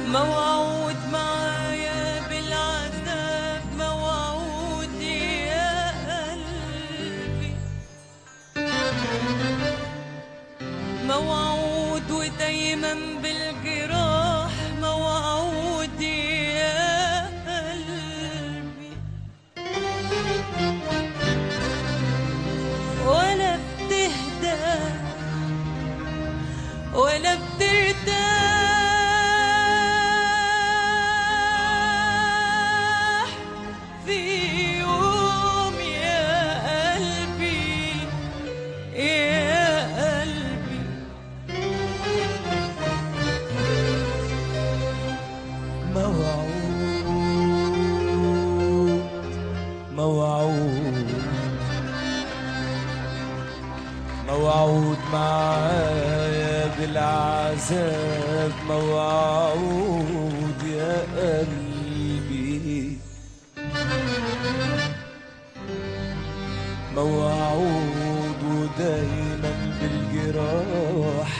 موعود معايا بالعذاب موعود يا قلبي موعود ودايما بالجراح موعود يا قلبي ولا بتهدى ولا بترتاح في يوم يا قلبي يا قلبي موعود موعود موعود معايا بالعذاب موعود يا قلبي موعود ودايما بالجراح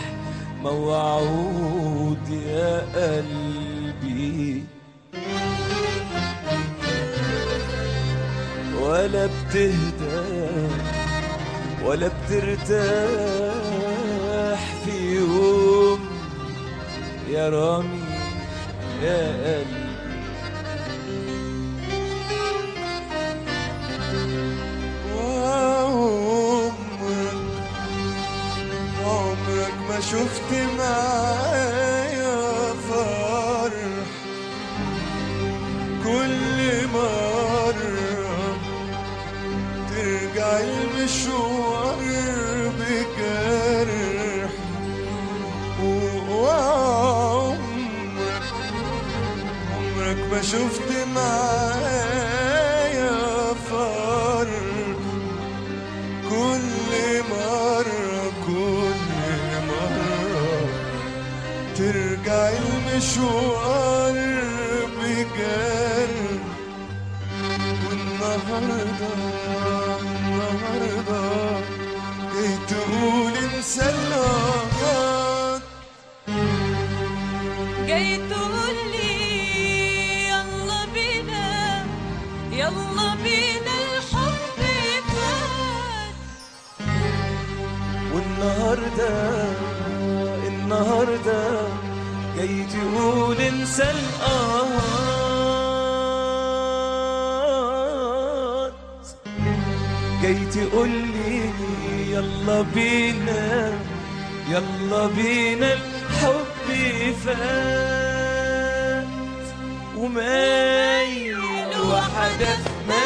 موعود يا قلبي ولا بتهدى ولا بترتاح في يوم يا رامي يا قلبي وعمرك عمرك ما شفت معايا فرح كل مرة ترجع المشوار بجرح وعمرك عمرك ما شفت معايا فرح كل مرة كل مرة ترجع المشوار بجد والنهاردة النهاردة جاي تقول انسى الغلط جاي تقول لي يلا بينا يلا بينا الحب فات والنهاردة النهاردة جاي تقول انسى القهر جاي تقول لي يلا بينا يلا بينا الحب فات ومايل وحدف ما